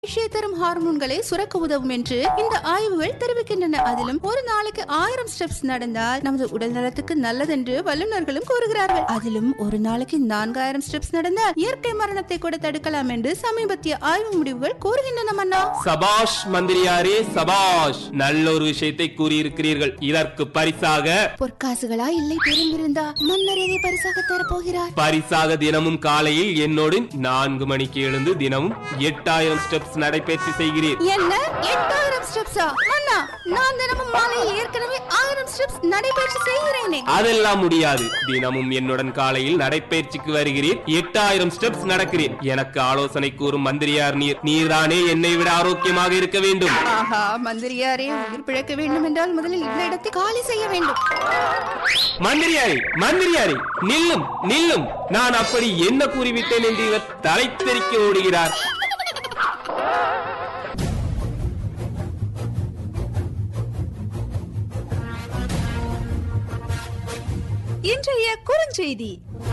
மகிழ்ச்சியை தரும் ஹார்மோன்களை சுரக்க உதவும் என்று இந்த ஆய்வுகள் தெரிவிக்கின்றன அதிலும் ஒரு நாளைக்கு ஆயிரம் ஸ்டெப்ஸ் நடந்தால் நமது உடல் நலத்துக்கு நல்லதென்று வல்லுநர்களும் கூறுகிறார்கள் அதிலும் ஒரு நாளைக்கு நான்காயிரம் ஸ்டெப்ஸ் நடந்தால் இயற்கை மரணத்தை கூட தடுக்கலாம் என்று சமீபத்திய ஆய்வு முடிவுகள் கூறுகின்றன மன்னா சபாஷ் மந்திரியாரே சபாஷ் நல்ல ஒரு விஷயத்தை கூறியிருக்கிறீர்கள் இதற்கு பரிசாக பொற்காசுகளா இல்லை தெரிந்திருந்தா மன்னர் எதை பரிசாக தரப்போகிறார் பரிசாக தினமும் காலையில் என்னோடு நான்கு மணிக்கு எழுந்து தினமும் எட்டாயிரம் ஸ்டெப்ஸ் நடைபயிற்சி செய்கிறீர் என்ன எட்டாயிரம் ஸ்டெப்ஸா மன்னா நான் தினமும் மாலையில் ஏற்கனவே ஆயிரம் ஸ்டெப்ஸ் நடைபயிற்சி செய்கிறேனே அதெல்லாம் முடியாது தினமும் என்னுடன் காலையில் நடைபயிற்சிக்கு வருகிறீர் எட்டாயிரம் ஸ்டெப்ஸ் நடக்கிறீர் எனக்கு ஆலோசனை கூறும் மந்திரியார் நீர் நீர்தானே என்னை விட ஆரோக்கியமாக இருக்க வேண்டும் ஆஹா மந்திரியாரே உயிர் பிழைக்க வேண்டும் என்றால் முதலில் இந்த இடத்தை காலி செய்ய வேண்டும் மந்திரியாரே மந்திரியாரே நில்லும் நில்லும் நான் அப்படி என்ன கூறிவிட்டேன் என்று இவர் தலை தெறிக்க ஓடுகிறார் இன்றைய குறுஞ்செய்தி